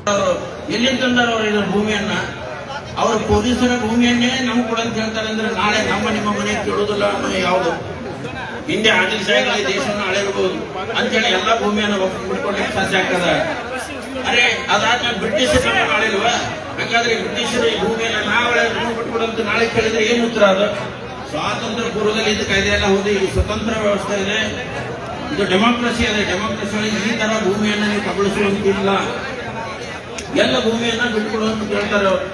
ಅವರು ಎಲ್ಲಿಂದ ತಂದಾರ ಅವರು ಇದರ ಭೂಮಿಯನ್ನ ಅವರು ಪೊಲೀಸರ ಭೂಮಿಯನ್ನೇ ನಮ್ಗೆ ಕೊಡಂತ ಹೇಳ್ತಾರೆ ಅಂದ್ರೆ ನಾಳೆ ನಮ್ಮ ನಿಮ್ಮ ಮನೆ ಕೇಳೋದಿಲ್ಲ ಅನ್ನೋ ಯಾವುದು ಹಿಂದೆ ಆದಿಲ್ ಶಾಹಿಗಳು ಈ ದೇಶವನ್ನು ಆಳಿರಬಹುದು ಅಂತೇಳಿ ಎಲ್ಲ ಭೂಮಿಯನ್ನು ಬಿಟ್ಕೊಡ್ಲಿಕ್ಕೆ ಸಾಧ್ಯ ಆಗ್ತದ ಅರೆ ಅದಾದ್ಮೇಲೆ ಬ್ರಿಟಿಷರು ನಮ್ಮನ್ನು ಆಳಿಲ್ವಾ ಹಾಗಾದ್ರೆ ಬ್ರಿಟಿಷರು ಈ ಭೂಮಿಯನ್ನ ನಾಳೆ ಬಿಟ್ಕೊಡಂತ ನಾಳೆ ಕೇಳಿದ್ರೆ ಏನು ಉತ್ತರ ಅದು ಸ್ವಾತಂತ್ರ್ಯ ಪೂರ್ವದಲ್ಲಿ ಇದು ಕಾಯ್ದೆ ಎಲ್ಲ ಹೋದಿ ಈ ಸ್ವತಂತ್ರ ವ್ಯವಸ್ಥೆ ಇದೆ ಇದು ಡೆಮಾಕ್ರಸಿ ಇದೆ ಡೆಮಾಕ್ರಸಿ ಒಳಗೆ ಈ ತರ ಭೂಮಿಯನ್ನ ನೀವು ಕಬಳಿಸುವಂತಿಲ್ಲ ಎಲ್ಲ ಭೂಮಿಯನ್ನ ಬಿಟ್ಕೊಡು ಅಂತ ಕೇಳ್ತಾರೆ ಅವರು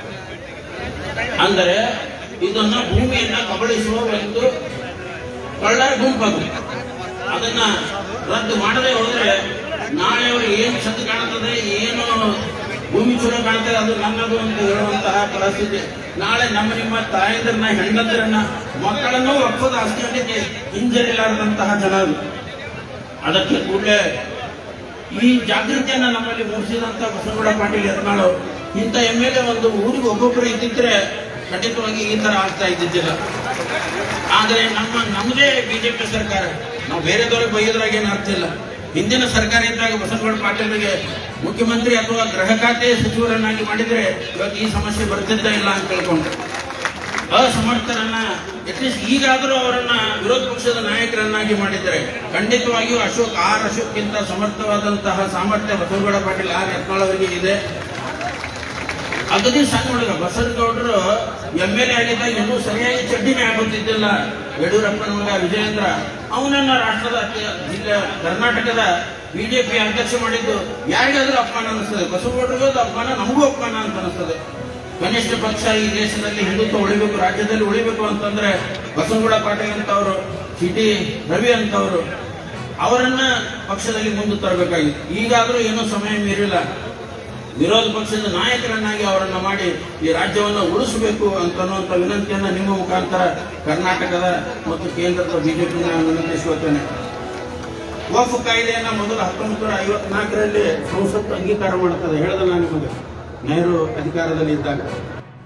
ಅಂದರೆ ಇದನ್ನ ಭೂಮಿಯನ್ನ ಕಬಳಿಸುವ ಒಂದು ಕಳ್ಳರ ಗುಂಪದು ಅದನ್ನ ರದ್ದು ಮಾಡದೆ ಹೋದ್ರೆ ನಾಳೆ ಅವರು ಏನು ಚಂದ ಕಾಣ್ತದೆ ಏನು ಭೂಮಿ ಚೂರ ಕಾಣ್ತದೆ ಅದು ನನ್ನದು ಅಂತ ಹೇಳುವಂತಹ ಪರಿಸ್ಥಿತಿ ನಾಳೆ ನಮ್ಮ ನಿಮ್ಮ ತಾಯಂದ್ರನ್ನ ಹೆಣ್ಣಂದ್ರನ್ನ ಮಕ್ಕಳನ್ನು ಒಪ್ಪದ ಅಷ್ಟಕ್ಕೆ ಹಿಂಜರಿಲಾರದಂತಹ ಜನ ಅದು. ಅದಕ್ಕೆ ಕೂಡಲೇ ಈ ಜಾಗೃತಿಯನ್ನ ನಮ್ಮಲ್ಲಿ ಮೂಡಿಸಿದಂತ ಬಸವಗೌಡ ಪಾಟೀಲ್ ಯತ್ನಾಳ್ ಅವರು ಇಂಥ ಎಮ್ ಎಲ್ ಎ ಒಂದು ಊರಿಗೆ ಒಬ್ಬೊಬ್ಬರು ಇದ್ದಿದ್ರೆ ಖಂಡಿತವಾಗಿ ಈ ತರ ಆಗ್ತಾ ಇದ್ದಿದ್ದಿಲ್ಲ ಆದರೆ ನಮ್ಮ ನಮ್ಮದೇ ಬಿಜೆಪಿ ಸರ್ಕಾರ ನಾವು ಬೇರೆದವ್ರಿಗೆ ಬೈಯೋದ್ರಾಗ ಏನು ಅರ್ಥ ಇಲ್ಲ ಹಿಂದಿನ ಸರ್ಕಾರ ಇದ್ದಾಗ ಬಸವಗೌಡ ಪಾಟೀಲ್ರಿಗೆ ಮುಖ್ಯಮಂತ್ರಿ ಅಥವಾ ಗೃಹ ಖಾತೆ ಸಚಿವರನ್ನಾಗಿ ಮಾಡಿದ್ರೆ ಇವತ್ತು ಈ ಸಮಸ್ಯೆ ಬರ್ತಿದ್ದ ಇಲ್ಲ ಅಂತ ತಿಳ್ಕೊಂಡ್ರೆ ಅಸಮರ್ಥರನ್ನ ಅಟ್ಲೀಸ್ಟ್ ಈಗಾದರೂ ಅವರನ್ನ ವಿರೋಧ ಪಕ್ಷದ ನಾಯಕರನ್ನಾಗಿ ಮಾಡಿದರೆ ಖಂಡಿತವಾಗಿಯೂ ಅಶೋಕ್ ಆರ್ ಅಶೋಕ್ಗಿಂತ ಸಮರ್ಥವಾದಂತಹ ಸಾಮರ್ಥ್ಯ ಬಸವಗೌಡ ಪಾಟೀಲ್ ಆರ್ ಯತ್ನಾಳ್ ಅವರಿಗೆ ಇದೆ ಅಗದಿ ಸಣ್ಣ ಹುಡುಗ ಬಸವಗೌಡರು ಎಂ ಎಲ್ ಎ ಆಗಿದ್ದಾಗ ಇನ್ನೂ ಸರಿಯಾಗಿ ಚಡ್ಡಿನೇ ಆಗುತ್ತಿದ್ದಿಲ್ಲ ಯಡಿಯೂರಪ್ಪನ ಮಗ ವಿಜಯೇಂದ್ರ ಅವನನ್ನ ರಾಷ್ಟ್ರದ ಅತ್ಯ- ಜಿಲ್ಲೆ ಕರ್ನಾಟಕದ ಬಿಜೆಪಿ ಅಧ್ಯಕ್ಷ ಮಾಡಿದ್ದು ಯಾರಿಗಾದ್ರೂ ಅಪಮಾನ ಅನಿಸ್ತದೆ ಬಸವಗೌಡರಿಗೂ ಅದು ಅಪಮಾನ ನಮಗೂ ಅಪಮಾನ ಅಂತ ಅನಿಸ್ತದೆ ಕನಿಷ್ಠ ಪಕ್ಷ ಈ ದೇಶದಲ್ಲಿ ಹಿಂದುತ್ವ ಉಳಿಬೇಕು ರಾಜ್ಯದಲ್ಲಿ ಉಳಿಬೇಕು ಅಂತಂದ್ರೆ ಬಸವಗೌಡ ಪಾಟೀಲ್ ಅಂತವರು ಸಿ ಟಿ ರವಿ ಅಂತವರು ಅವರನ್ನ ಪಕ್ಷದಲ್ಲಿ ಮುಂದೆ ತರಬೇಕಾಗಿತ್ತು ಈಗಾದ್ರೂ ಏನೋ ಸಮಯ ಮೀರಿಲ್ಲ ವಿರೋಧ ಪಕ್ಷದ ನಾಯಕರನ್ನಾಗಿ ಅವರನ್ನ ಮಾಡಿ ಈ ರಾಜ್ಯವನ್ನು ಉಳಿಸಬೇಕು ಅಂತ ಅನ್ನುವಂಥ ವಿನಂತಿಯನ್ನ ನಿಮ್ಮ ಮುಖಾಂತರ ಕರ್ನಾಟಕದ ಮತ್ತು ಕೇಂದ್ರದ ಬಿಜೆಪಿ ವಿನಂತಿಸುತ್ತೇನೆ ವಫ್ ಕಾಯ್ದೆಯನ್ನ ಮೊದಲು ಹತ್ತೊಂಬತ್ತು ನೂರ ಐವತ್ನಾಲ್ಕರಲ್ಲಿ ಸಂಸತ್ತು ಅಂಗೀಕಾರ ಮಾಡುತ್ತದೆ ಹೇಳಿದ ನಾನು ನಿಮಗೆ ನೆಹರು ಅಧಿಕಾರದಲ್ಲಿ ಇದ್ದಾಗ